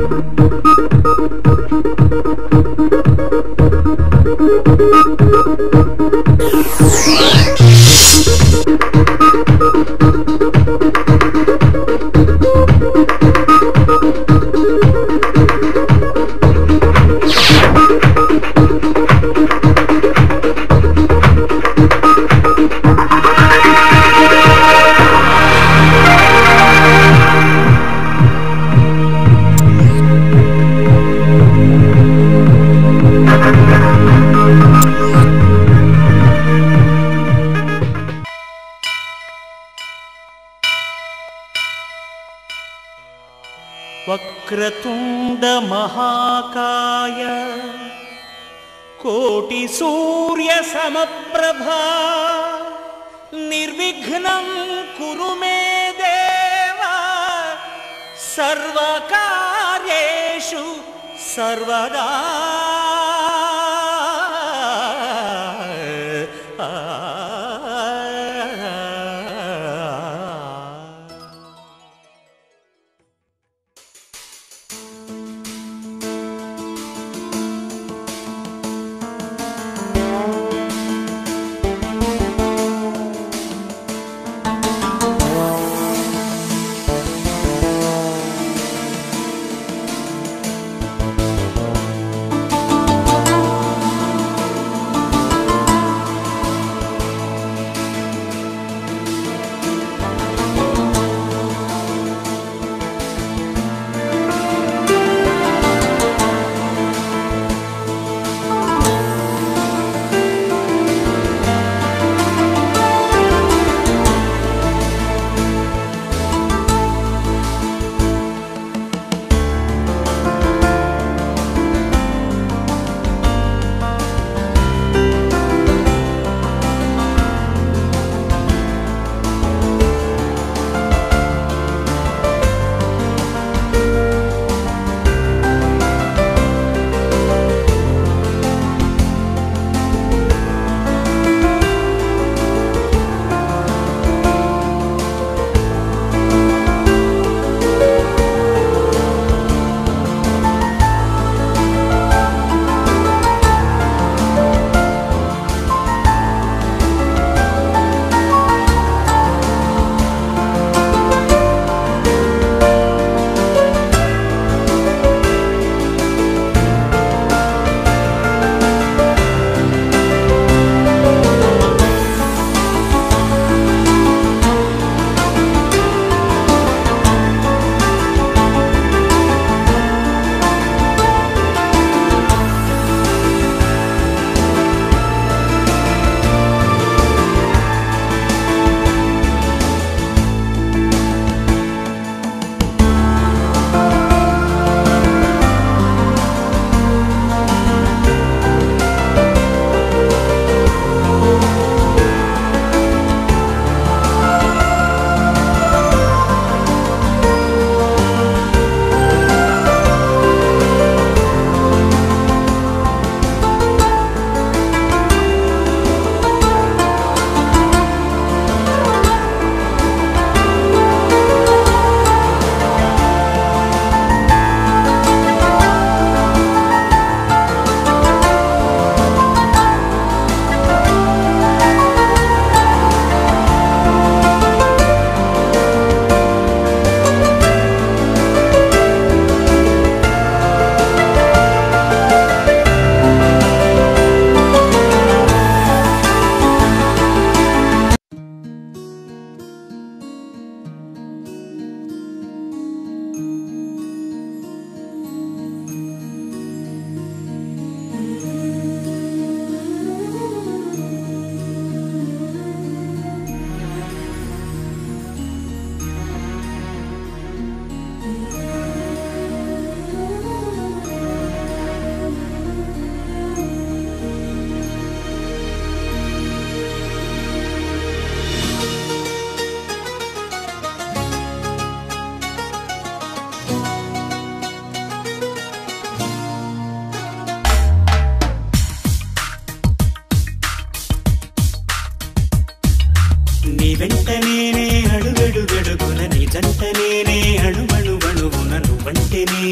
वक्रतुण्डमहाकाय कोटिसूर्यसमप्रभा निर्विघ्नं कुरु मे देव सर्वकार्येषु सर्वदा ఆ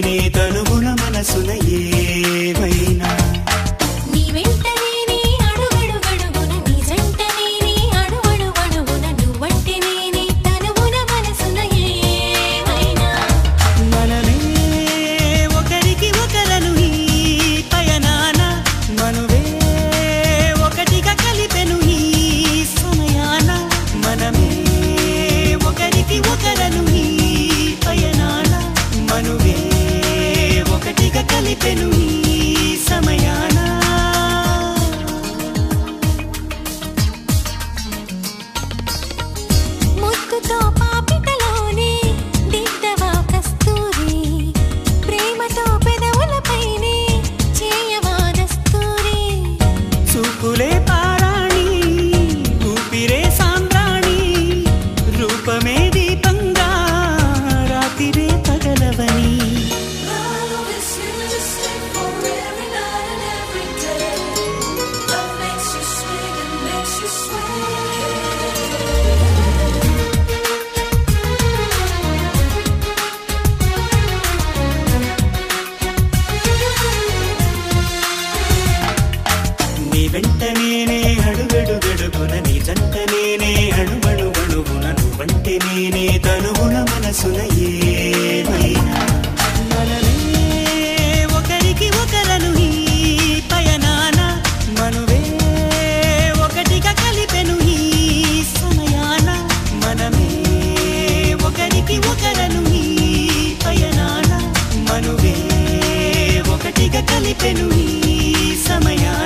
నేనే తనుగుణ మనసున ఏమైనా నీ వెంట నేనే అడుగడుగడుగున నీ జంట నేనే అడుగడుగడుగున నువ్వంటే నేనే తనువున మనసున ఏమైనా మనమే ఒకరికి ఒకరను ఈ పయనాన మనువే ఒకటిగా కలిపెను ఈ సమయాన మనమే ఒకరికి ఒకరను ఈ పయనాన మనువే ఒకటిగా కలిపెను ఈ సమయాన ముద్దుతో పాపిటలోనే దిద్దవా కస్తూరి ప్రేమతో పెదవులపైనే చేయవా దస్తూరి చూపులే పారాణి ఊపిరే సాంద్రాణి రూపమే దీపంగా రాతిరే పగలవని Love is here to stay for every night and every day. Love makes you swing and makes you sway. నీ వెంట నేనే అడుగడుగడుగున నీ జంట నేనే అణువణువణువున నువ్వంటే నేనే తనుగుణ మనసున ఏమైనా మనమే ఒకరికి ఒకరను ఈ పయనాన మనువే ఒకటిగా కలిపెను ఈ సమయాన మనమే ఒకరికి ఒకరను ఈ పయనాన మనువే ఒకటిగా కలిపెను ఈ సమయాన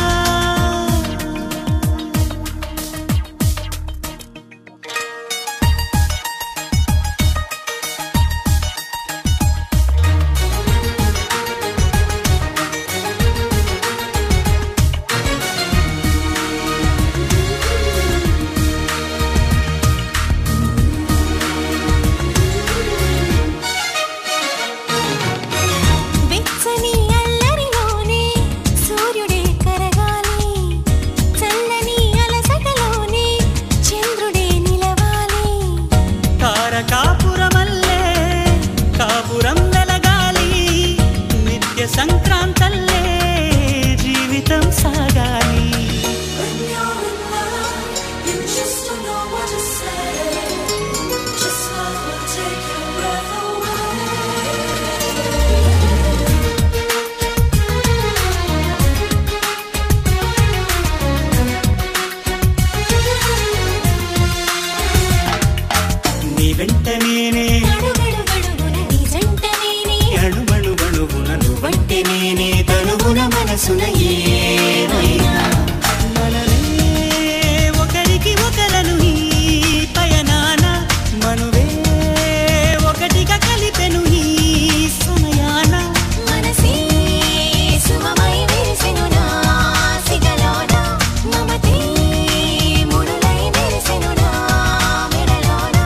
వెచ్చని అల్లరిలోనే సూర్యుడే కరగాలి చల్లని అలసటలోనే చంద్రుడే నిలవాలి తారకాపురమల్లే కాపురం వెలగాలి నిత్య సంక్రాంతల్లే జీవితం సాగాలి When you're in love, you just don't know what to say. Just love will take your breath away. నీ వెంట నేనే అడుగడుగడుగున నీ జంట నేనే అణువణువణువున నువ్వంటే నేనే తనుగుణ మనసున ఏమైనా మనమే ఒకరికి ఒకరను ఈ పయనాన మనువే ఒకటిగా కలిపెను ఈ సమయాన మనసే సుమమై విరిసెను నా సిగలోన మమతే ముడులై మెరిసెను నా మెడలోన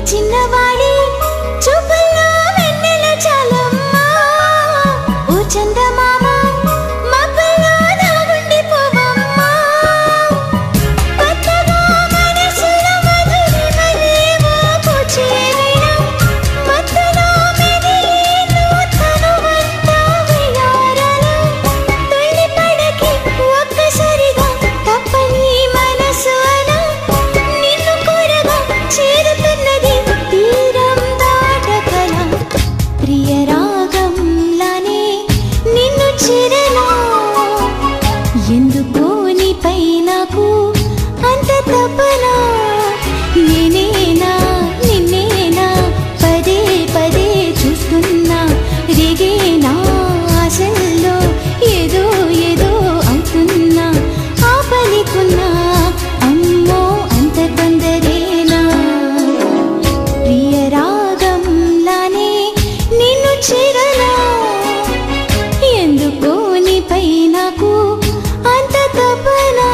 చిన్నవాడి చూపుల్లో వెన్నెల చాలమ్మా ఓ చందమామ మబ్బుల్లో దాగుండిపోవమ్మా కొత్తగా మనసులో మధురిమలేవో పూచేవేళ మత్తులో మెదిలేను తనువంతా వయ్యారాల తుళ్ళిపడకి ఒక్కసారిగా తప్పని మనసు అలా నిన్ను కోరగా చేరుతున్నది తీరం దాటకలా ప్రియ రాగంలానే నిన్ను చేరనా ఎందుకో నీపై నాకు అంత తపనా నేనేనా నిన్నేనా పదే పదే చూస్తున్నా రేగేనా ఆశల్లో ఏదో ఏదో అవుతున్నా ఆపలికున్నా అమ్మో అంత తొందరేనా ప్రియ రాగంలానే నిన్ను చేరనా ఎందుకో నీపై నాకు అంత తపనా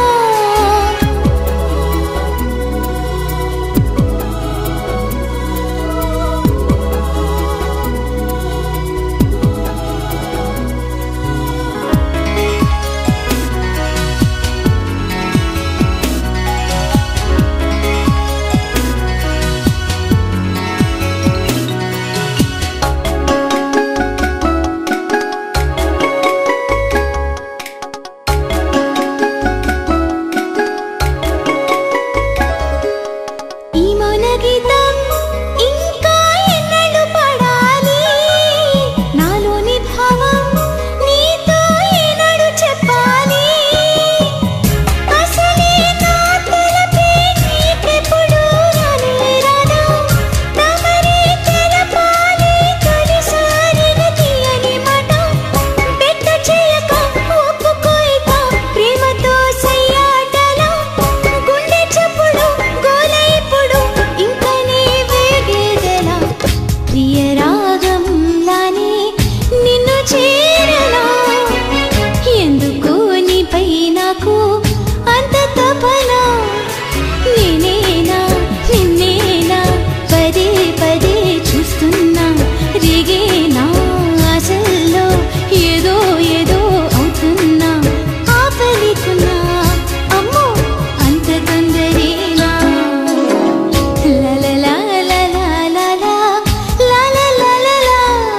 ఈ మౌన గీతం ఇంకా ఎన్నడు పడాలి నాలోని భావం నీతో ఏనాడు చెప్పాలి అసలే నా తలపే నీకెప్పుడు రానే రాదా తమరే తెలపాలి తొలిసారిగా తీయని మాట బెట్ట చేయక ఒప్పుకోయిక ప్రేమతో సయ్యాటలా గుండె చప్పుడు గోల ఇప్పుడు ఇంక నీ వేగేదెలా ప్రియ రాగంలానే నిన్ను చేరనా ఎందుకో నీపై నాకు అంత తపనా నేనేనా నిన్నేనా పదే పదే చూస్తున్నా రేగేనా ఆశల్లో ఏదో ఏదో అవుతున్నా ఆపలికున్నా అమ్మో అంత తొందరేనా లలలా లలా లలా లలా లలా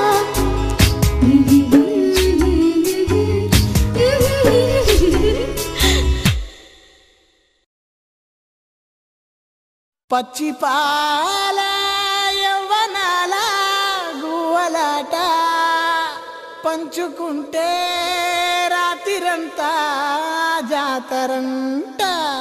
పచ్చి పాల యవ్వనాల గువ్వలాట పంచుకుంటే రాత్రిరంతా జాతరంట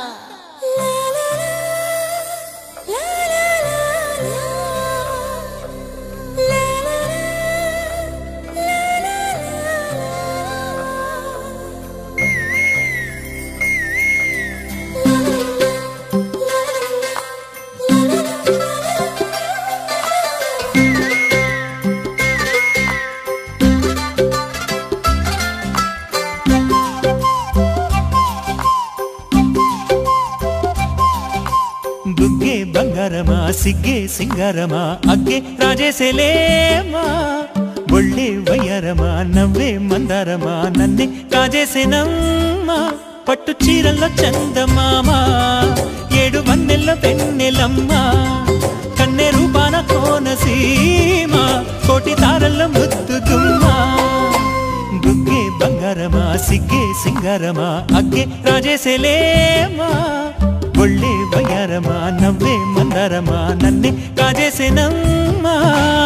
బుగ్గే బంగారమా సిగ్గే సింగారమా అగ్గే రాజేసేలేమా ఒళ్ళే వయ్యారమా నవ్వే మందారమా నన్నే కాజేసేనమ్మా పట్టు చీరల్లో చందమామా ఏడు వన్నెల్లో పెన్నెలమ్మా కన్నె రూపాన కోనసీమ కోటి తారల్లో ముద్దుగుమ్మా బుగ్గే బంగారమా సిగ్గే సింగారమా అగ్గే రాజేసేలేమా ఒళ్ళే వయ్యారమా నవ్వే మందారమా నన్నే కాజేసేనమ్మా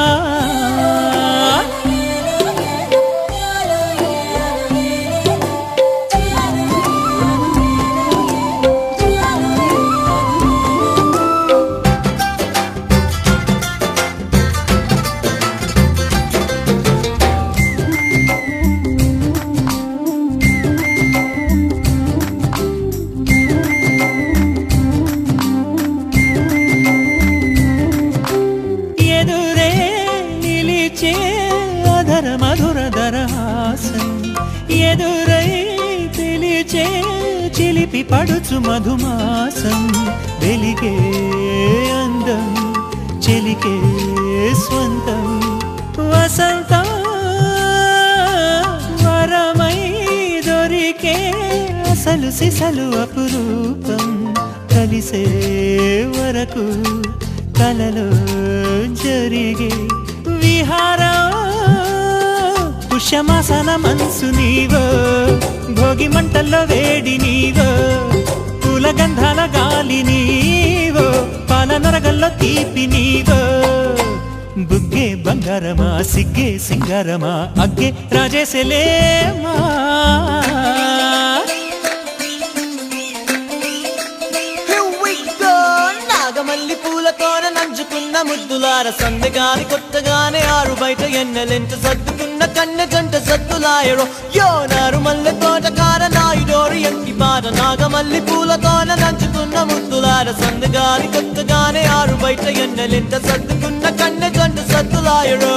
ఎదురే నిలిచే అధర మధుర దరహాసం ఎదురై పిలిచే చిలిపి పడుచు మధుమాసం వెలిగే అందం చెలికే స్వంతం వసంతం వరమై దొరికే అసలు సిసలు అపురూపం కలిసే వరకు కలలో జరిగే విహారం పుష్యమాసన మనసు నీవో భోగి మంటల్లో వేడి నీవో పూల గంధాల గాలి నీవో పాల నరగల్లో తీపి నీవో బుగ్గే బంగారమా సిగ్గే సింగారమా అగ్గే రాజేసెలేమా Here we go నాగమల్లి పూలతోన నంచుకున్న ముద్దులార సందగాని కొత్తగానే ఆరు బయట ఎన్నెలెంట సర్దుకున్న కన్నె జంట సద్దులాయరో యో నారు మల్లె తోట కార నాయుడోరు ఎంకి పాట నాగమల్లి పూలతోన నంచుకున్న ముద్దులార సందగాని కొత్తగానే ఆరు బయట ఎన్నెలెంట సర్దుకున్న కన్నె జంట సద్దులాయరో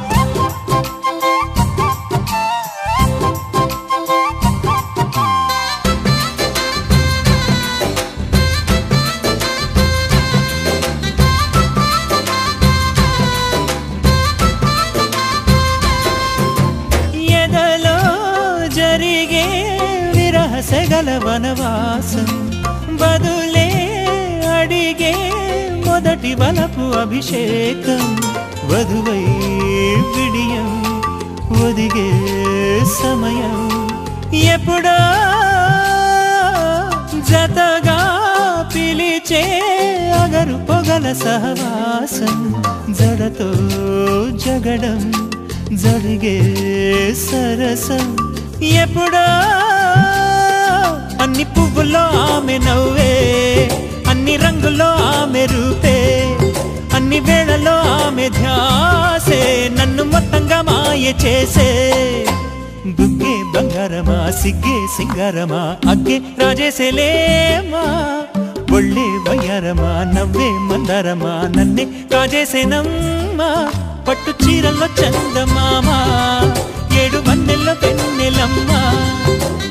ఎదలో జరిగే విరహ సెగల వనవాసం బదులే అడిగే మొదటి వలపు అభిషేకం వధువై విడియం ఒదిగే సమయం ఎప్పుడో జతగా పిలిచే అగరు పొగల సహవాసం జడతో జగడం జరిగే సరసం ఎప్పుడో అన్ని పువ్వుల్లో ఆమె నవ్వే అన్ని రంగుల్లో ఆమె రూపే అన్ని వేళలో ఆమె ధ్యాసే నన్ను మొత్తంగా మాయ చేసే బుగ్గే బంగారమా సిగ్గే సింగారమా అగ్గే రాజేసేలేమా ఒళ్ళే వయ్యారమా నవ్వే మందారమా నన్నే కాజేసేనమ్మా పట్టు చీరల్లో చందమామా ఏడు వన్నెల్లో పెన్నెలమ్మా